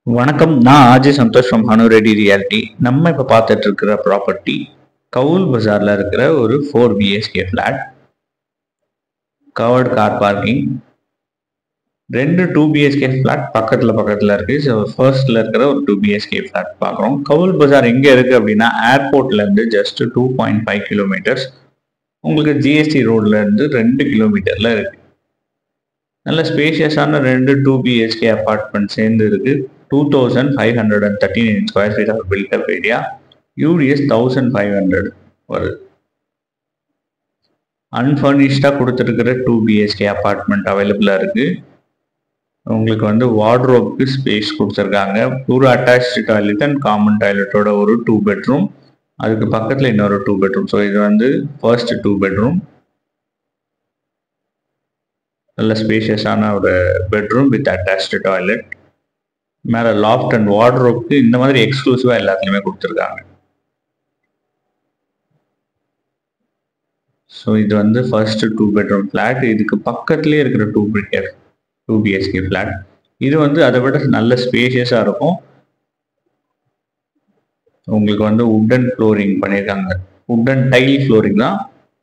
வணக்கம் நான் ஆஜி சந்தோஷ் ஃப்ரம் ஹனு ரெடி ரியாலிட்டி நம்ம இப்போ பார்த்துட்டு இருக்கிற ப்ராப்பர்ட்டி கவுல் பஜாரில் இருக்கிற ஒரு four BHK flat covered car parking ரெண்டு டூ பிஹெச்கே ஃப்ளாட் பக்கத்தில் பக்கத்தில் இருக்குது ஸோ ஃபர்ஸ்டில் இருக்கிற ஒரு டூ பிஹெச்கே ஃப்ளாட் பார்க்குறோம் கவுல் பஜார் எங்கே இருக்குது அப்படின்னா ஏர்போர்ட்லேருந்து just two point five kilometers உங்களுக்கு ஜிஎஸ்டி ரோட்லேருந்து ரெண்டு கிலோமீட்டரில் இருக்குது நல்ல ஸ்பேஷியஸான ரெண்டு டூ பிஹெச்கே அப்பார்ட்மெண்ட் சேர்ந்து இருக்கு two thousand five hundred and thirty nine square feet of built up area UDS thousand five hundred வருது அன்ஃபர்னிஷ்டாக கொடுத்துருக்கிற டூ பிஹெச்கே அப்பார்ட்மெண்ட் அவைலபிளாக இருக்கு உங்களுக்கு வந்து வார்ட்ரோப்க்கு ஸ்பேஸ் கொடுத்துருக்காங்க ஒரு அட்டாச்சு டாய்லெட் அண்ட் காமன் டாய்லெட்டோட ஒரு டூ பெட்ரூம் அதுக்கு பக்கத்தில் இன்னொரு டூ பெட்ரூம் ஸோ இது வந்து ஃபர்ஸ்ட் டூ பெட்ரூம் நல்ல ஸ்பேஷியஸான ஒரு பெட்ரூம் வித் அட்டாச்டு டாய்லெட் மேலே லாஃப்ட் அண்ட் வார்ட்ரோப்க்கு இந்த மாதிரி எக்ஸ்க்ளூசிவாக எல்லாத்துலேயுமே கொடுத்துருக்காங்க ஸோ இது வந்து ஃபர்ஸ்ட் டூ பெட்ரூம் ஃப்ளாட் இதுக்கு பக்கத்துலேயே இருக்கிற two BK two BHK flat இது வந்து அதை விட நல்ல ஸ்பேஷியஸாக இருக்கும் உங்களுக்கு வந்து உட்டன் ஃப்ளோரிங் பண்ணியிருக்காங்க உட்டன் டைல் ஃப்ளோரிங் தான்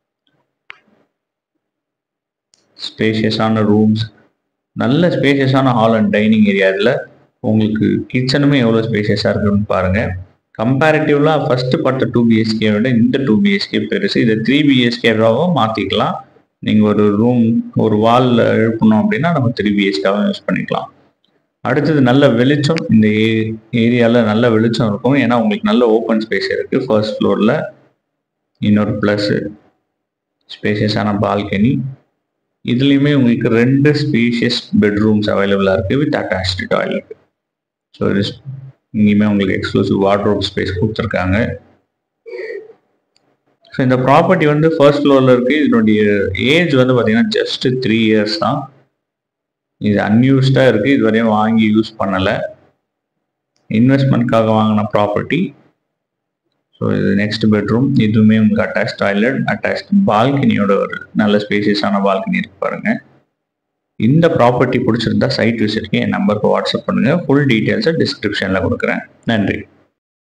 ஸ்பேஷியஸான ரூம்ஸ் நல்ல ஸ்பேஷியஸான ஹால் அண்ட் டைனிங் ஏரியா இதில் உங்களுக்கு கிச்சனுமே எவ்வளோ ஸ்பேஷியஸாக இருக்குன்னு பாருங்கள் கம்பேரிட்டிவ்லாக ஃபஸ்ட்டு பார்த்த டூ பிஹெச்கே விட இந்த டூ பிஹெச்கே பெருசு இதை த்ரீ பிஹெச்கேவாகவும் மாற்றிக்கலாம் நீங்கள் ஒரு ரூம் ஒரு வாலில் எழுப்பணும் அப்படின்னா நம்ம த்ரீ பிஹெச்காவும் யூஸ் பண்ணிக்கலாம் அடுத்தது நல்ல வெளிச்சம் இந்த ஏ ஏரியாவில் நல்ல வெளிச்சம் இருக்கும் ஏன்னா உங்களுக்கு நல்ல ஓப்பன் ஸ்பேஸ் இருக்குது ஃபர்ஸ்ட் ஃப்ளோரில் இன்னொரு ப்ளஸ்ஸு ஸ்பேஷியஸான பால்கனி இதுலேயுமே உங்களுக்கு ரெண்டு ஸ்பேஷியஸ் பெட்ரூம்ஸ் அவைலபிளாக இருக்குது வித் அட்டாச்டு டாய்லெட் ஸோ இங்கேயுமே உங்களுக்கு எக்ஸ்க்ளூசிவ் வார்ட்ரோப் ஸ்பேஸ் கொடுத்துருக்காங்க ஸோ இந்த ப்ராப்பர்ட்டி வந்து ஃபர்ஸ்ட் ஃப்ளோரில் இருக்குது இதனுடைய ஏஜ் வந்து பார்த்தீங்கன்னா ஜஸ்ட் த்ரீ இயர்ஸ் தான் இது அன்யூஸ்டாக இருக்குது இது வரையும் வாங்கி யூஸ் பண்ணலை இன்வெஸ்ட்மெண்ட்காக வாங்கின ப்ராப்பர்ட்டி ஸோ இது நெக்ஸ்ட் பெட்ரூம் இதுவுமே உங்களுக்கு அட்டாச் டாய்லெட் அட்டாச் பால்கனியோட ஒரு நல்ல ஸ்பேசியஸான பால்கனி இருக்கு பாருங்க இந்த ப்ராப்பர்ட்டி பிடிச்சிருந்தா சைட் விசிட்க்கு என் நம்பருக்கு வாட்ஸ்அப் பண்ணுங்க ஃபுல் டீட்டெயில்ஸை டிஸ்கிரிப்ஷனில் கொடுக்குறேன் நன்றி